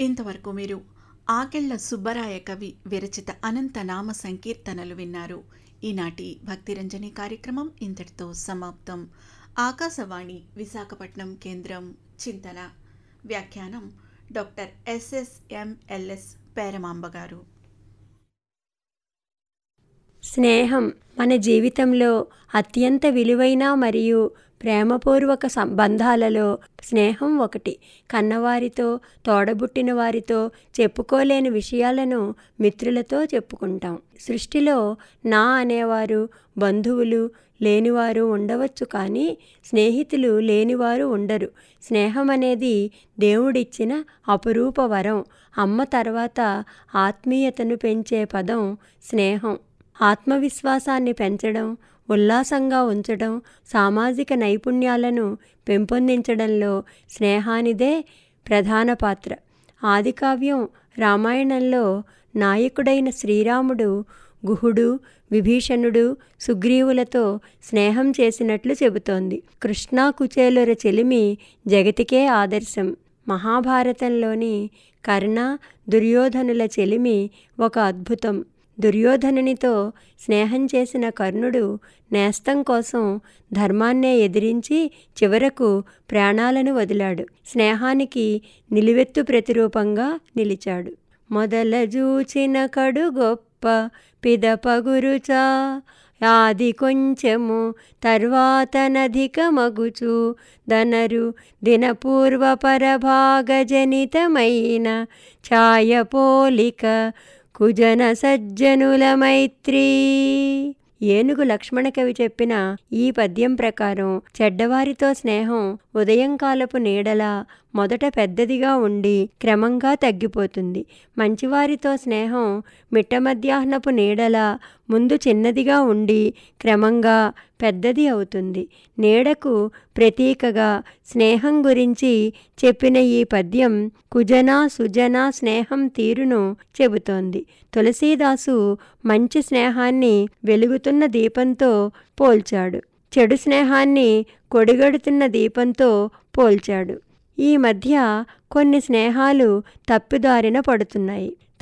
ఇంతవరకు మీరు ఆకెళ్ల సుబ్బరాయ కవి విరచిత అనంత నామ సంకీర్తనలు విన్నారు ఈనాటి భక్తిరంజని కార్యక్రమం ఇంతటితో సమాప్తం ఆకాశవాణి విశాఖపట్నం కేంద్రం చింతన వ్యాఖ్యానం డాక్టర్ ఎస్ఎస్ఎంఎల్ఎస్ పేరమాంబ గారు స్నేహం మన జీవితంలో అత్యంత విలువైన మరియు ప్రేమపూర్వక సంబంధాలలో స్నేహం ఒకటి కన్నవారితో తోడబుట్టిన వారితో చెప్పుకోలేని విషయాలను మిత్రులతో చెప్పుకుంటాం సృష్టిలో నా అనేవారు బంధువులు లేనివారు ఉండవచ్చు కానీ స్నేహితులు లేనివారు ఉండరు స్నేహం అనేది దేవుడిచ్చిన అపురూప వరం అమ్మ తర్వాత ఆత్మీయతను పెంచే పదం స్నేహం ఆత్మవిశ్వాసాన్ని పెంచడం ఉల్లాసంగా ఉంచడం సామాజిక నైపుణ్యాలను పెంపొందించడంలో స్నేహానిదే ప్రధాన పాత్ర ఆదికావ్యం రామాయణంలో నాయకుడైన శ్రీరాముడు గుహుడు విభీషణుడు సుగ్రీవులతో స్నేహం చేసినట్లు చెబుతోంది కృష్ణా కుచేలుర చెలిమి జగతికే ఆదర్శం మహాభారతంలోని కర్ణ దుర్యోధనుల చెలిమి ఒక అద్భుతం దుర్యోధనునితో స్నేహం చేసిన కర్ణుడు నేస్తం కోసం ధర్మాన్నే ఎదిరించి చివరకు ప్రాణాలను వదిలాడు స్నేహానికి నిలువెత్తు ప్రతిరూపంగా నిలిచాడు మొదల జూచిన కడు గొప్ప పిదపగురుచా ఆది కొంచెము తర్వాతనధిక మగుచు దనరు దినపూర్వ పరభాగజనితమైన ఛాయ పోలిక కుజన సజ్జనుల మైత్రీ ఏనుగు లక్ష్మణ కవి చెప్పిన ఈ పద్యం ప్రకారం చెడ్డవారితో స్నేహం ఉదయం కాలపు నీడలా మొదట పెద్దదిగా ఉండి క్రమంగా తగ్గిపోతుంది మంచివారితో స్నేహం మిట్ట మధ్యాహ్నపు నీడలా ముందు చిన్నదిగా ఉండి క్రమంగా పెద్దది అవుతుంది నీడకు ప్రతీకగా స్నేహం గురించి చెప్పిన ఈ పద్యం కుజన సుజన స్నేహం తీరును చెబుతోంది తులసీదాసు మంచి స్నేహాన్ని వెలుగుతున్న దీపంతో పోల్చాడు చెడు స్నేహాన్ని కొడిగడుతున్న దీపంతో పోల్చాడు ఈ మధ్య కొన్ని స్నేహాలు తప్పిదారిన పడుతున్నాయి